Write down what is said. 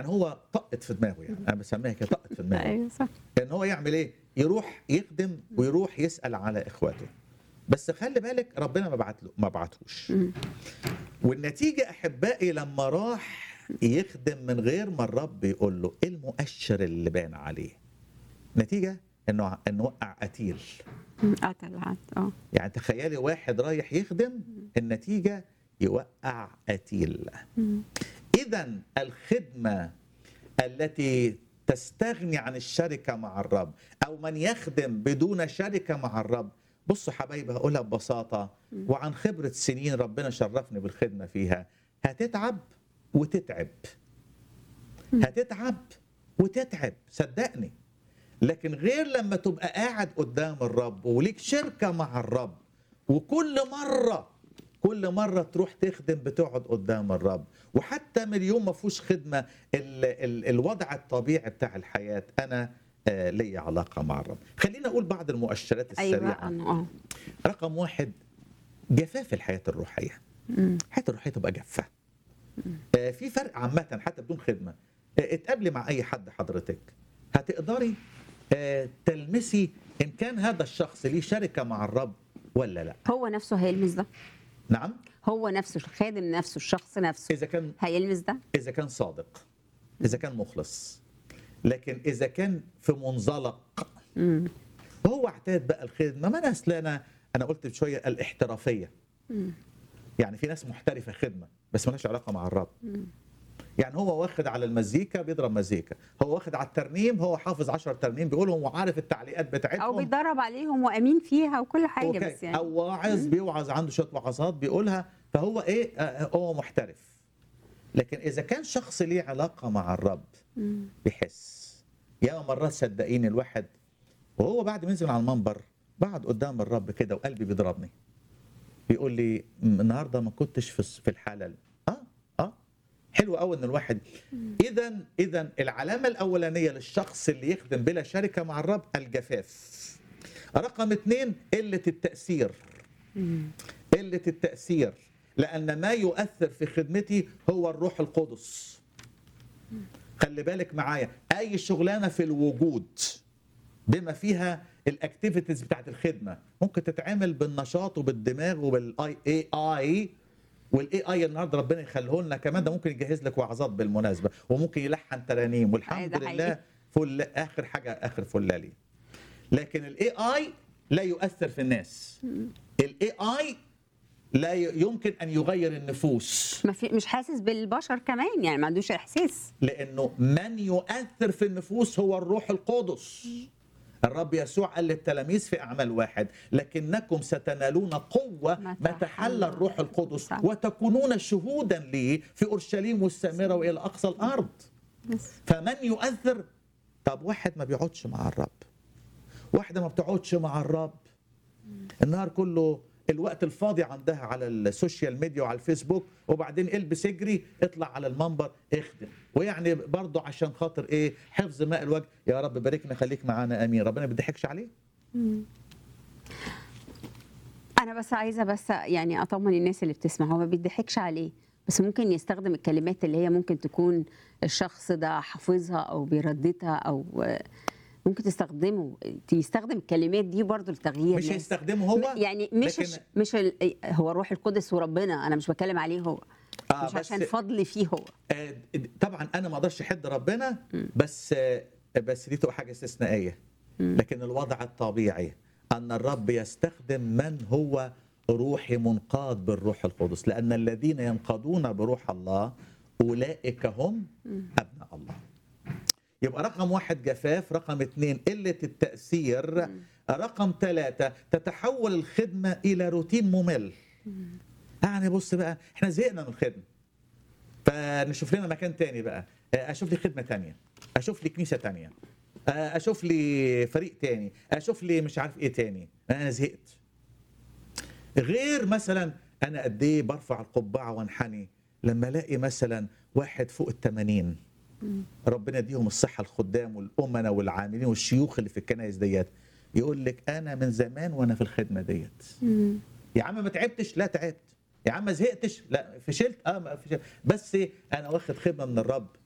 يعني هو طقت في دماغه يعني انا بسميها كده طقت في دماغه ايوه صح ان هو يعمل ايه يروح يخدم ويروح يسال على اخواته بس خلي بالك ربنا ما بعت له ما بعتهوش مم. والنتيجه احبائي لما راح يخدم من غير ما الرب يقول له ايه المؤشر اللي بان عليه نتيجه انه انه وقع قتيل مم. قتل عاد اه يعني تخيلي واحد رايح يخدم النتيجه يوقع قتيل مم. اذا الخدمه التي تستغني عن الشركه مع الرب او من يخدم بدون شركه مع الرب بصوا حبايبي هقولها ببساطه وعن خبره سنين ربنا شرفني بالخدمه فيها هتتعب وتتعب هتتعب وتتعب صدقني لكن غير لما تبقى قاعد قدام الرب وليك شركه مع الرب وكل مره كل مره تروح تخدم بتقعد قدام الرب وحتى من اليوم ما فيهوش خدمه ال ال الوضع الطبيعي بتاع الحياه انا آه لي علاقه مع الرب خلينا اقول بعض المؤشرات ايوه السريعه أنا- اه رقم واحد جفاف الحياه الروحيه مم. الحياه الروحيه تبقى جافه آه، في فرق عامه حتى بدون خدمه آه، اتقابلي مع اي حد حضرتك هتقدري آه، تلمسي ان كان هذا الشخص ليه شركه مع الرب ولا لا هو نفسه هيلمس ده نعم هو نفسه الخادم نفسه الشخص نفسه اذا كان هيلمس ده اذا كان صادق اذا كان مخلص لكن اذا كان في منزلق مم. هو اعتاد بقى الخدمه ما انا اصل انا انا قلت بشويه الاحترافيه مم. يعني في ناس محترفه خدمه بس مالهاش علاقه مع الرب يعني هو واخد على المزيكا بيضرب مزيكا هو واخد على الترنيم هو حافظ 10 ترنيم بيقولهم وعارف التعليقات بتاعتهم او بيتدرب عليهم وامين فيها وكل حاجه أوكي. بس يعني او واعظ بيوعظ عنده شويه وعظات بيقولها فهو ايه آه، هو محترف لكن اذا كان شخص ليه علاقه مع الرب مم. بيحس يا مرات صدقيني الواحد وهو بعد ما ينزل على المنبر بقعد قدام الرب كده وقلبي بيضربني بيقول لي "م- النهارده ما كنتش في الس- في الحاله ال- اه اه حلو قوي ان الواحد اذا اذا العلامه الاولانيه للشخص اللي يخدم بلا شركه مع الرب الجفاف رقم اثنين قله التاثير مم. قله التاثير لان ما يؤثر في خدمتي هو الروح القدس خلي بالك معايا اي شغلانه في الوجود بما فيها الاكتيفيتيز بتاعت الخدمه ممكن تتعمل بالنشاط وبالدماغ وبالاي اي اي والاي اي النهارده ربنا يخليه لنا كمان ده ممكن يجهز لك وعظات بالمناسبه وممكن يلحن ترانيم والحمد ده لله حقيقي. فل اخر حاجه اخر فلالي لكن الاي اي لا يؤثر في الناس الاي اي لا ي- يمكن ان يغير النفوس ما في مش حاسس بالبشر كمان يعني ما عندوش احساس لانه من يؤثر في النفوس هو الروح القدس الرب يسوع قال للتلاميذ في اعمال واحد لكنكم ستنالون قوه متى متى حل حل الروح القدس صح. وتكونون شهودا لي في اورشليم والسامره والى اقصى الارض بس فمن يؤثر طب واحد ما بيقعدش مع الرب واحده ما بتقعدش مع الرب النهار كله الوقت الفاضي عندها على السوشيال ميديا وعلى الفيسبوك وبعدين البس اجري اطلع على المنبر اخدم ويعني برضه عشان خاطر ايه حفظ ماء الوجه يا رب باركنا خليك معانا امين ربنا ما بيضحكش عليه انا بس عايزه بس يعني اطمن الناس اللي بتسمع هو ما بيضحكش عليه بس ممكن يستخدم الكلمات اللي هي ممكن تكون الشخص ده حافظها او بيرددها او ممكن تستخدمه يستخدم الكلمات دي برضو لتغيير مش ناس. هيستخدمه هو يعني مش لكن- مش ال- هو الروح القدس وربنا انا مش بتكلم عليه هو آه، مش بس- عشان فضل فيه هو آه، طبعا انا ما اقدرش احد ربنا بس آه، بس دي تبقى حاجه استثنائيه لكن الوضع الطبيعي ان الرب يستخدم من هو روحي منقاد بالروح القدس لان الذين ينقادون بروح الله اولئك هم ابناء الله يبقى رقم واحد جفاف رقم اثنين قلة التأثير رقم ثلاثة تتحول الخدمة إلى روتين ممل يعني بص بقى احنا زهقنا من الخدمة فنشوف لنا مكان تاني بقى آه، اشوف لي خدمه تانية اشوف لي كنيسه تانية آه، اشوف لي فريق تاني اشوف لي مش عارف ايه تاني انا زهقت غير مثلا انا قد ايه برفع القبعه وانحني لما الاقي مثلا واحد فوق الثمانين ربنا يديهم الصحه الخدام والامناء والعاملين والشيوخ اللي في الكنائس ديت يقول لك انا من زمان وانا في الخدمه ديت يا عم ما تعبتش لا تعبت يا عم ما زهقتش لا فشلت اه ما فشلت بس انا واخد خدمه من الرب